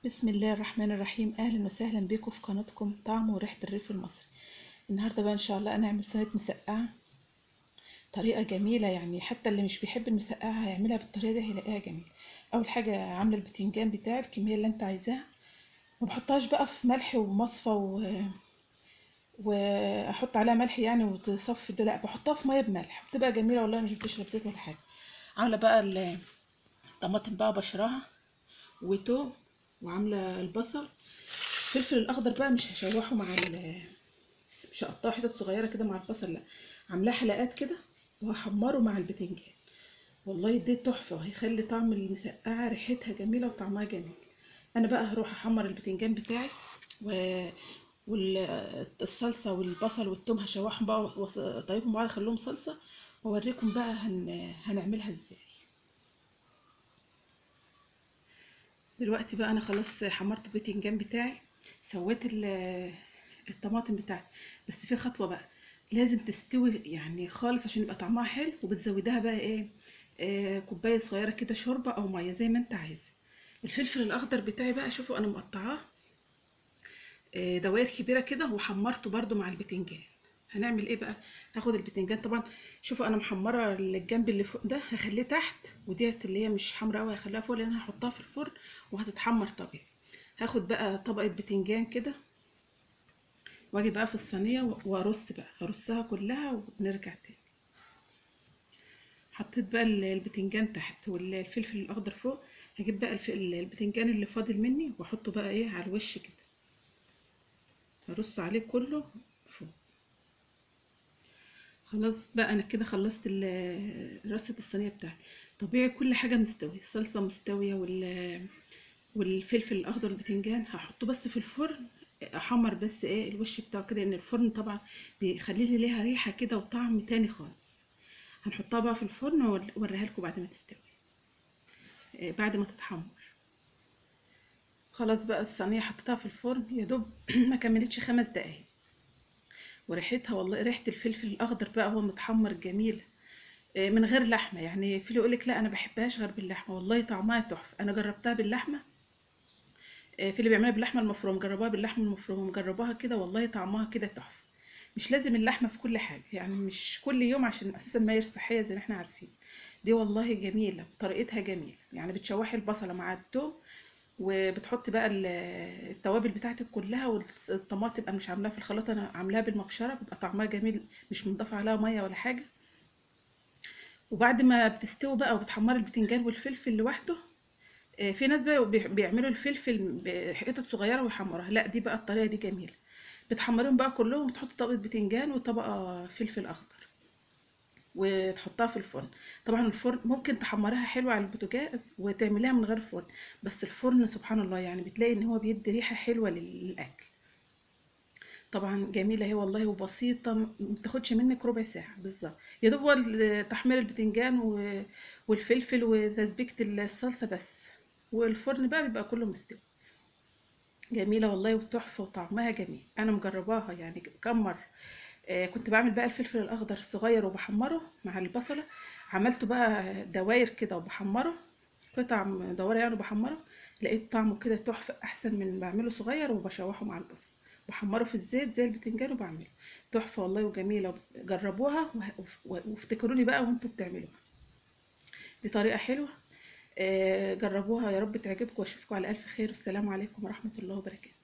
بسم الله الرحمن الرحيم اهلا وسهلا بكم في قناتكم طعم وريحه الريف المصري النهارده بقى ان شاء الله انا هعمل صينيه مسقعه طريقه جميله يعني حتى اللي مش بيحب المسقعه هيعملها بالطريقه دي هيلاقيها جميله اول حاجه عامله البتنجان بتاعي الكميه اللي انت عايزاها ما بحطهاش بقى في ملح ومصفى و... واحط عليها ملح يعني وتصفي ده لا بحطها في ميه بملح بتبقى جميله والله مش بتشرب زيت ولا حاجه عامله بقى الطماطم بقى بشرها وتوم وعامله البصل الفلفل الاخضر بقى مش هشوحه مع ال مش هقطعه حتت صغيره كده مع البصل لا عاملاه حلقات كده وهحمره مع البتنجان والله دي تحفه هيخلي طعم المسقعه ريحتها جميله وطعمها جميل انا بقى هروح احمر البتنجان بتاعي و والصلصه والبصل والثوم هشوحهم بقى واطيبهم بعض اخليهم صلصه واوريكم بقى هن... هنعملها ازاي دلوقتي بقى انا خلاص حمرت البتنجان بتاعي سويت الطماطم بتاعتي بس في خطوه بقى لازم تستوي يعني خالص عشان يبقى طعمها حلو وبتزودها بقى ايه آه كوبايه صغيره كده شوربه او ميه زي ما انت عايزه الفلفل الاخضر بتاعي بقى شوفوا انا مقطعاه آه دوائر كبيره كده وحمرته برده مع البتنجان هنعمل ايه بقى هاخد البتنجان طبعا شوفوا انا محمره الجنب اللي فوق ده هخليه تحت وديت اللي هي مش حمراء قوي هخليها فوق لان انا هحطها في الفرن وهتتحمر طبيعي هاخد بقى طبقه بتنجان كده واجي بقى في الصينيه وارص بقى هرصها كلها ونرجع تاني حطيت بقى البتنجان تحت والفلفل الاخضر فوق هجيب بقى البتنجان اللي فاضل مني واحطه بقى ايه على الوش كده هرص عليه كله فوق خلاص بقى انا كده خلصت رصة الصينية بتاعتي طبيعي كل حاجة مستوية الصلصة مستوية وال والفلفل الاخضر البتنجان هحطه بس في الفرن احمر بس ايه الوش بتاعه كده ان الفرن طبعا بيخلي لي ليها ريحة كده وطعم تاني خالص هنحطها بقى في الفرن واوريها لكم بعد ما تستوي بعد ما تتحمر خلاص بقى الصينية حطيتها في الفرن يا دوب ما كملتش خمس دقايق وريحتها والله ريحه الفلفل الاخضر بقى هو متحمر جميل من غير لحمه يعني في اللي يقول لك لا انا بحبهاش غير باللحمه والله طعمها تحفه انا جربتها باللحمه في اللي بيعملها باللحمه المفرومه جربوها باللحمه المفرومه مجربوها كده والله طعمها كده تحفه مش لازم اللحمه في كل حاجه يعني مش كل يوم عشان اساسا ما هيش صحيه زي ما احنا عارفين دي والله جميله وطريقتها جميله يعني بتشوحي البصله مع الثوم وبتحطي بقى التوابل بتاعتك كلها والطماطم انا مش عاملاها في الخلاط انا عاملاها بالمبشره بيبقى طعمها جميل مش منضاف عليها ميه ولا حاجه وبعد ما بتستوي بقى وبتحمري البتنجان والفلفل لوحده في ناس بقى بيعملوا الفلفل بحتت صغيره ويحمروها لا دي بقى الطريقه دي جميله بتحمريهم بقى كلهم وتحطي طبقه بتنجان وطبقه فلفل اخضر وتحطها في الفرن طبعا الفرن ممكن تحمريها حلوه على البوتاجاز وتعمليها من غير فرن بس الفرن سبحان الله يعني بتلاقي ان هو بيدي ريحه حلوه للاكل طبعا جميله هي والله وبسيطه ما بتاخدش منك ربع ساعه بالظبط يا دوب تحمير البتنجان والفلفل وتسبيكه الصلصه بس والفرن بقى بيبقى كله مستوي جميله والله وتحفه وطعمها جميل انا مجرباها يعني كم مره آه كنت بعمل بقى الفلفل الاخضر الصغير وبحمره مع البصله عملته بقى دواير كده وبحمره قطع مدوره يعني وبحمره لقيت طعمه كده تحفه احسن من بعمله صغير وبشوحه مع البصل بحمره في الزيت زي البتنجان وبعمله تحفه والله وجميله جربوها وافتكروني بقى وانتوا بتعملوها دي طريقه حلوه آه جربوها يا رب تعجبكم واشوفكم على الف خير والسلام عليكم ورحمه الله وبركاته